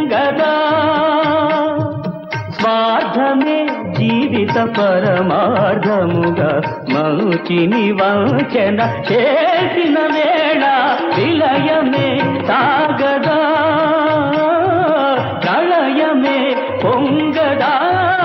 పొంగదా స్వార్థమే జీవిత పరమార్థముగా మౌచిని వంచన చేసిన వేళ విలయమే సాగదా ప్రళయమే పొంగదా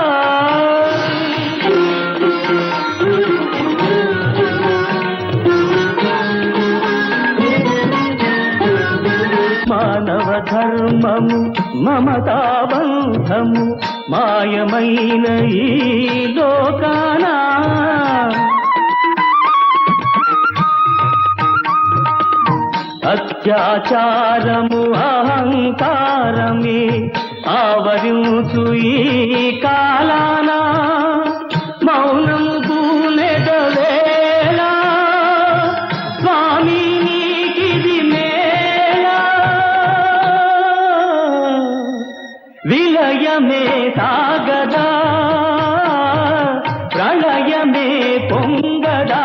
మానవ ధర్మము మమతాబంధము మాయమైన ఈ లోకానా అత్యాచారము అహంకారమే ఆవరించు ఈ కాలానా మౌనము గూనెదవేళ స్వామి నీకిది మేళ విలయమే సాగదా ప్రళయమే పొంగదా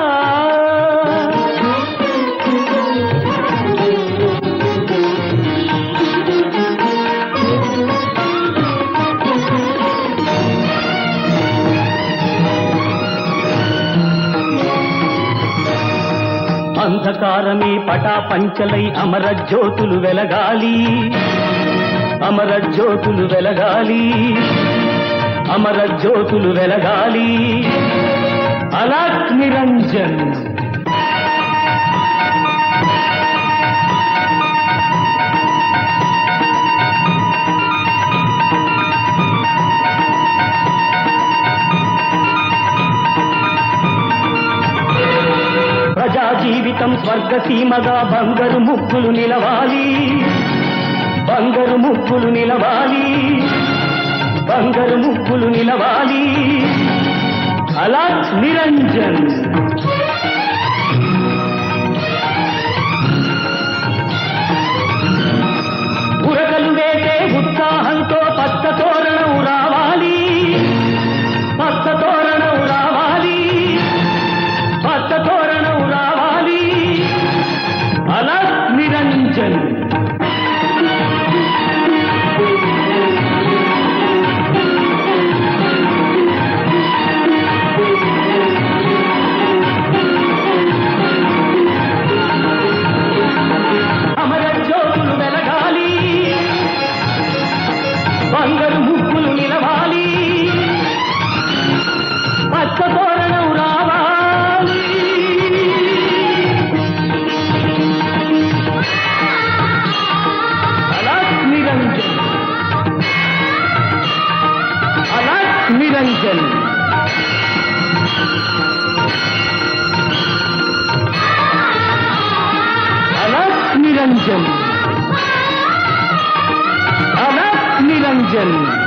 అంధకారమే పటా పంచలై అమర జ్యోతులు వెలగాలి అమర జ్యోతులు వెలగాలి అమర జ్యోతులు వెలగాలి అలాక్ నిరంజన్ ప్రజా జీవితం స్వర్గసీమగా బంగారు ముగ్గులు నిలవాలి బంగారు ముగ్గులు నిలవాలి బంగారు ముగ్గులు నిలవాలి అలా నిరంజన్ ఉరకలు వేసే ఉత్సాహంతో పచ్చ తోరణం రావాలి పచ్చ తోరణం రావాలి పచ్చ తోరణం రావాలి అలా నిరంజన్ అమర జ్యోతులు వెలగాలి బంగారు ముగ్గులు నిలవాలి పచ్చ తోరణం రావాలి అలాక్ నిరంజన్ అలాక్ నిరంజన్ అలాక్ నిరంజన్ అలాక్ నిరంజన్